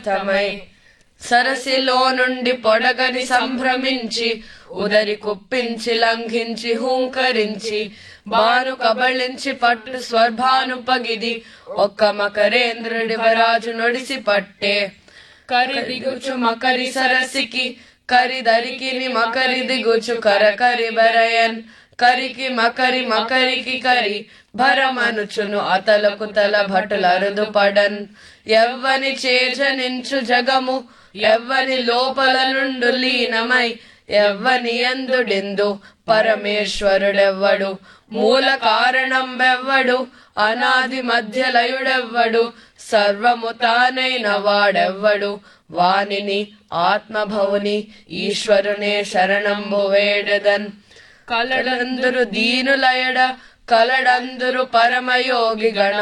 సతమతమై సరసిలో నుండి పొడగని సంభ్రమించి ఉదరి కుప్పించి లంఘించి హూంకరించి బాను కబళించి పట్టు స్వర్భాను పగిది ఒక్క మకరేంద్రుడి వరాజు నొడిసి పట్టే కరి దిగుచు మకరి సరసికి కరి దరికిని మకరి దిగుచు కర కరి బరయన్ కరికి మకరి మకరికి కరి భరమనుచును అతలకు తల భటులరుదు పడన్ ఎవ్వని చేజనించు జగము ఎవ్వని లోపల నుండు లీనమై ఎవ్వని ఎందుడెందు పరమేశ్వరుడెవ్వడు మూల కారణం బెవ్వడు అనాది మధ్యలయుడెవ్వడు సర్వము తానైన వాడెవ్వడు వానిని ఆత్మభవుని ఈశ్వరునే శరణంబు వేడదన్ కలడందురు దీనులయడ కలడందురు పరమయోగి గణ